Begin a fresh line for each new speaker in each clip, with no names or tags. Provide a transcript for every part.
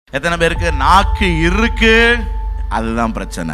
எத்தனை பேருக்கு நாக்கு இருக்கு அதுதான் பிரச்சனை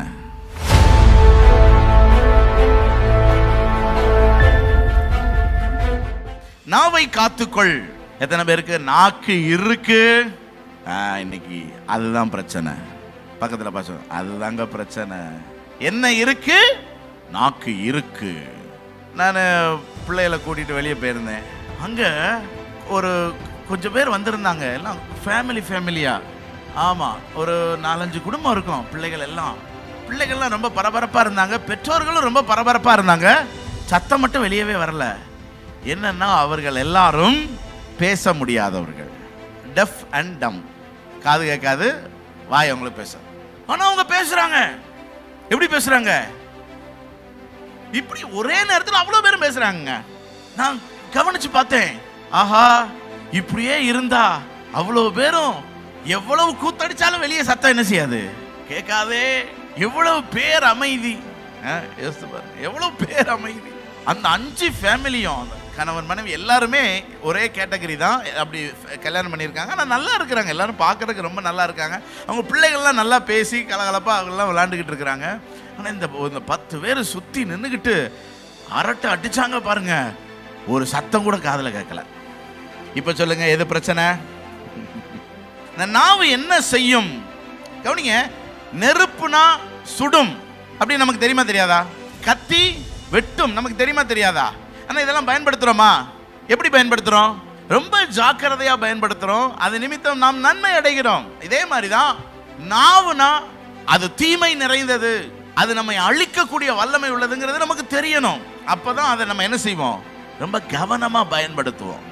நாவை காத்துக்கொள் எத்தனை பேருக்கு நாக்கு இருக்கு ஆ, இன்னைக்கு அதுதான் பிரச்சனை பக்கத்துல பாச அதுதாங்க பிரச்சனை என்ன இருக்கு நாக்கு இருக்கு நான் பிள்ளைகளை கூட்டிட்டு வெளியே போயிருந்தேன் அங்க ஒரு கொஞ்சம் பேர் வந்திருந்தாங்க எல்லாம் ஃபேமிலி ஃபேமிலியா ஆமா ஒரு நாலஞ்சு குடும்பம் இருக்கும் பிள்ளைகள் எல்லாம் பிள்ளைகள்லாம் ரொம்ப பரபரப்பா இருந்தாங்க பெற்றோர்களும் ரொம்ப பரபரப்பா இருந்தாங்க சத்தம் மட்டும் வெளியவே வரல என்னன்னா அவர்கள் எல்லாரும் பேச முடியாதவர்கள் டெஃப் அண்ட் டம் காது கேட்காது வாய் அவங்களுக்கு பேச ஆனா அவங்க பேசுறாங்க எப்படி பேசுறாங்க இப்படி ஒரே நேரத்தில் அவ்வளவு பேரும் பேசுறாங்க நான் கவனிச்சு பார்த்தேன் ஆஹா இப்படியே இருந்தா அவ்வளவு பேரும் எவ்வளவு கூத்தடிச்சாலும் வெளியே சத்தம் என்ன செய்யாது கேட்காதே எவ்வளவு பேர் அமைதி ஆ, யோசித்து பாருங்க எவ்வளவு பேர் அமைதி அந்த அஞ்சு ஃபேமிலியும் அந்த கணவன் மனைவி எல்லாருமே ஒரே கேட்டகரி தான் அப்படி ஃப- கல்யாணம் பண்ணியிருக்காங்க ஆனால் நல்லா இருக்கிறாங்க எல்லாரும் பார்க்கறதுக்கு ரொம்ப நல்லா இருக்காங்க அவங்க பிள்ளைகள்லாம் நல்லா பேசி கலகலப்பாக அவங்கெல்லாம் விளாண்டுக்கிட்டு இருக்கிறாங்க ஆனால் இந்த இந்த பத்து பேர் சுற்றி நின்றுக்கிட்டு அரட்டை அடிச்சாங்க பாருங்க ஒரு சத்தம் கூட காதில் கேட்கல இப்போ சொல்லுங்க எது பிரச்சனை இந்த நாவு என்ன செய்யும் கவனிங்க நெருப்புனா சுடும் அப்படி நமக்கு தெரியுமா தெரியாதா கத்தி வெட்டும் நமக்கு தெரியுமா தெரியாதா ஆனா இதெல்லாம் பயன்படுத்துறோமா எப்படி பயன்படுத்துறோம் ரொம்ப ஜாக்கிரதையா பயன்படுத்துறோம் அது நிமித்தம் நாம் நன்மை அடைகிறோம் இதே மாதிரி தான் நாவுனா அது தீமை நிறைந்தது அது நம்மை அழிக்கக்கூடிய வல்லமை உள்ளதுங்கிறது நமக்கு தெரியணும் அப்பதான் அதை நம்ம என்ன செய்வோம் ரொம்ப கவனமா பயன்படுத்துவோம்